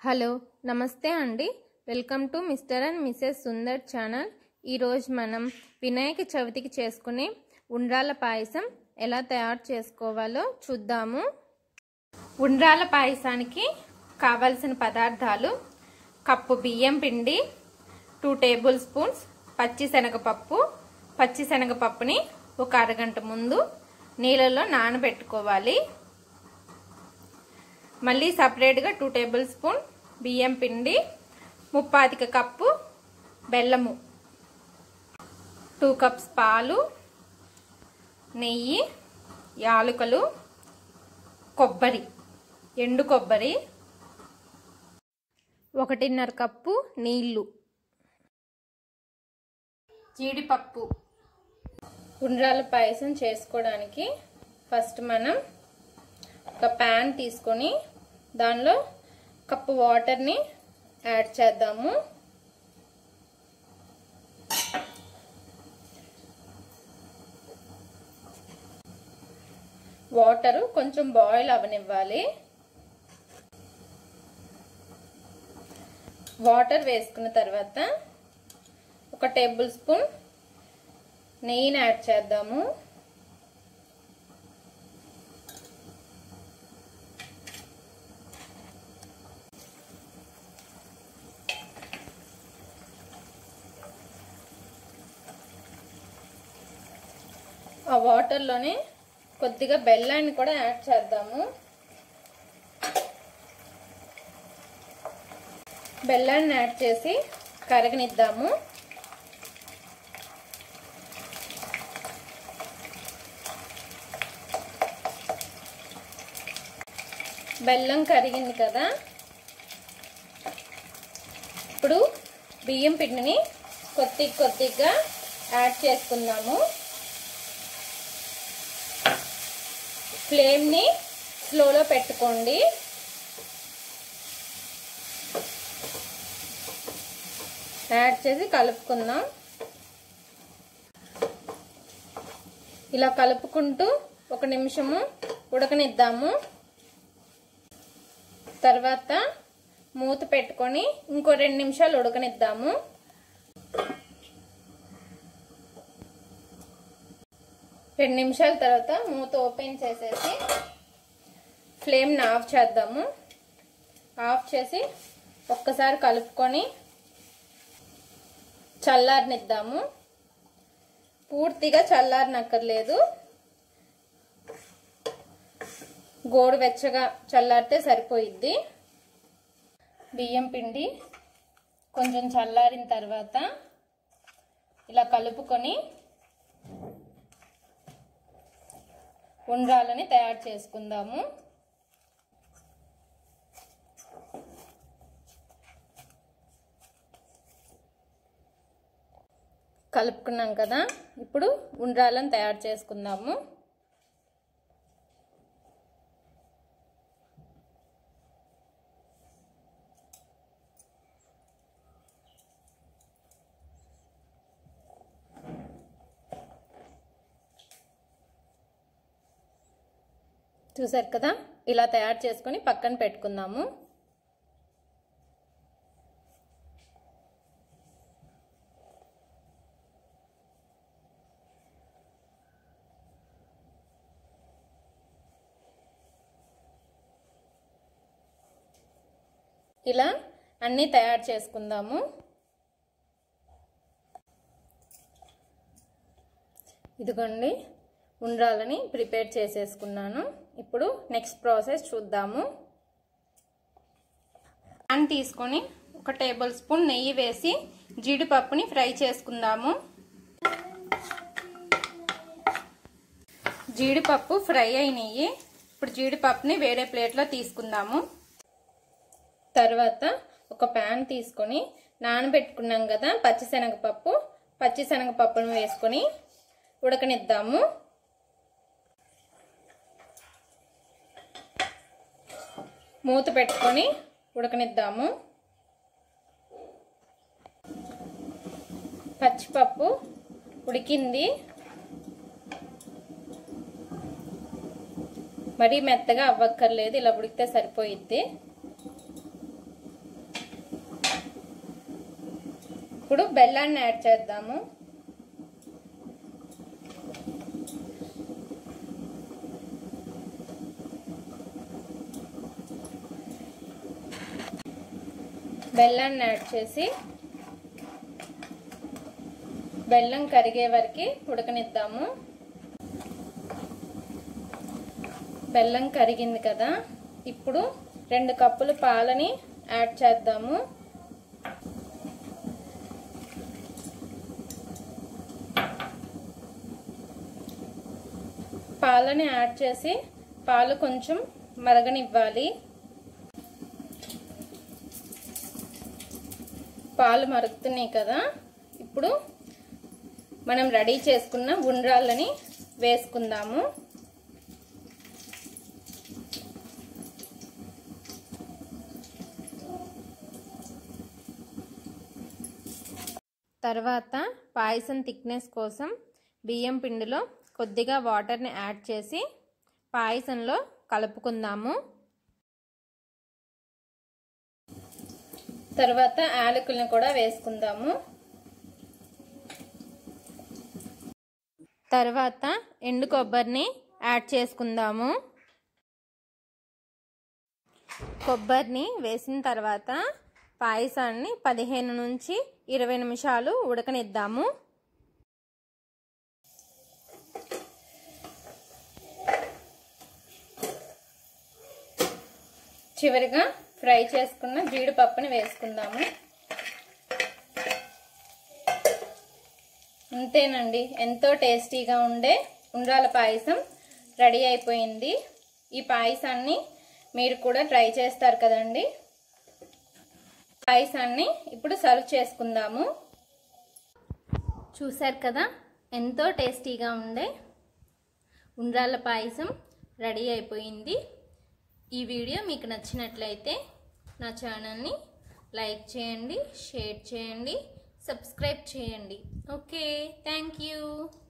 hello namaste అండి welcome to mister and missus Sundar channel ఈరోజు మనం వినాయక చవితికి చేసుకునే ఉండ్రాల పాయసం ఎలా తయారు చేసుకోవాలో చూద్దాము ఉండ్రాల పాయసానికి కావలసిన పదార్థాలు కప్పు బియ్యం పిండి టూ టేబుల్ స్పూన్స్ పచ్చిశనగపప్పు పచ్చిశనగపప్పుని ఒక అరగంట ముందు నీళ్ళలో నానబెట్టుకోవాలి మళ్ళీ సపరేట్గా టూ టేబుల్ స్పూన్ బియ్యం పిండి ముప్పాతిక కప్పు బెల్లము టూ కప్స్ పాలు నెయ్యి యాలకులు కొబ్బరి ఎండు కొబ్బరి ఒకటిన్నర కప్పు నీళ్లు జీడిపప్పు ఉండ్రాల పాయసం చేసుకోవడానికి ఫస్ట్ మనం ఒక ప్యాన్ తీసుకొని దానిలో కప్పు వాటర్ని యాడ్ చేద్దాము వాటరు కొంచెం బాయిల్ అవనివ్వాలి వాటర్ వేసుకున్న తర్వాత ఒక టేబుల్ స్పూన్ నెయ్యిని యాడ్ చేద్దాము ఆ వాటర్లోనే కొద్దిగా బెల్లాన్ని కూడా యాడ్ చేద్దాము బెల్లాన్ని యాడ్ చేసి కరగనిద్దాము బెల్లం కరిగింది కదా ఇప్పుడు బియ్యం పిండిని కొద్ది కొద్దిగా యాడ్ చేసుకుందాము ఫ్లేమ్ని స్లోలో పెట్టుకోండి యాడ్ చేసి కలుపుకుందాం ఇలా కలుపుకుంటూ ఒక నిమిషము ఉడకనిద్దాము తర్వాత మూత పెట్టుకొని ఇంకో రెండు నిమిషాలు ఉడకనిద్దాము రెండు నిమిషాల తర్వాత మూత ఓపెన్ చేసేసి ఫ్లేమ్ని ఆఫ్ చేద్దాము ఆఫ్ చేసి ఒక్కసారి కలుపుకొని చల్లారనిద్దాము పూర్తిగా చల్లారనక్కర్లేదు గోడు వెచ్చగా చల్లారితే సరిపోయిద్ది బియ్యం పిండి కొంచెం చల్లారిన తర్వాత ఇలా కలుపుకొని ఉండ్రాలని తయారు చేసుకుందాము కలుపుకున్నాం కదా ఇప్పుడు ఉండ్రాలను తయారు చేసుకుందాము చూసారు కదా ఇలా తయారు చేసుకొని పక్కన పెట్టుకుందాము ఇలా అన్నీ తయారు చేసుకుందాము ఇదిగోండి ఉండ్రాలని ప్రిపేర్ చేసేసుకున్నాను ఇప్పుడు నెక్స్ట్ ప్రాసెస్ చూద్దాము పాన్ తీసుకొని ఒక టేబుల్ స్పూన్ నెయ్యి వేసి జీడిపప్పుని ఫ్రై చేసుకుందాము జీడిపప్పు ఫ్రై అయినాయి ఇప్పుడు జీడిపప్పుని వేరే ప్లేట్లో తీసుకుందాము తర్వాత ఒక ప్యాన్ తీసుకొని నానబెట్టుకున్నాం కదా పచ్చిశనగపప్పు పచ్చిశనగపప్పును వేసుకొని ఉడకనిద్దాము మూత పెట్టుకొని ఉడకనిద్దాము పచ్చిపప్పు ఉడికింది మరీ మెత్తగా అవ్వక్కర్లేదు ఇలా ఉడికితే సరిపోయిద్ది ఇప్పుడు బెల్లాన్ని యాడ్ చేద్దాము బెల్లాన్ని యాడ్ చేసి బెల్లం కరిగే వరకు ఉడకనిద్దాము బెల్లం కరిగింది కదా ఇప్పుడు రెండు కప్పులు పాలని యాడ్ చేద్దాము పాలని యాడ్ చేసి పాలు కొంచెం మరగనివ్వాలి పాలు మరుగుతున్నాయి కదా ఇప్పుడు మనం రెడీ చేసుకున్న ఉండ్రాళ్ళని వేసుకుందాము తర్వాత పాయసం థిక్నెస్ కోసం బియ్యం పిండిలో కొద్దిగా వాటర్ని యాడ్ చేసి పాయసంలో కలుపుకుందాము తర్వాత యాలకులను కూడా వేసుకుందాము తర్వాత ఎండు కొబ్బరిని యాడ్ చేసుకుందాము కొబ్బరిని వేసిన తర్వాత పాయసాన్ని పదిహేను నుంచి ఇరవై నిమిషాలు ఉడకనిద్దాము చివరిగా ఫ్రై చేసుకున్న జీడిపప్పుని వేసుకుందాము అంతేనండి ఎంతో టేస్టీగా ఉండే ఉండ్రాల పాయసం రెడీ అయిపోయింది ఈ పాయసాన్ని మీరు కూడా ట్రై చేస్తారు కదండి పాయసాన్ని ఇప్పుడు సర్వ్ చేసుకుందాము చూశారు కదా ఎంతో టేస్టీగా ఉండే ఉండ్రాల పాయసం రెడీ అయిపోయింది ఈ వీడియో మీకు నచ్చినట్లయితే నా ఛానల్ని లైక్ చేయండి షేర్ చేయండి సబ్స్క్రైబ్ చేయండి ఓకే థ్యాంక్ యూ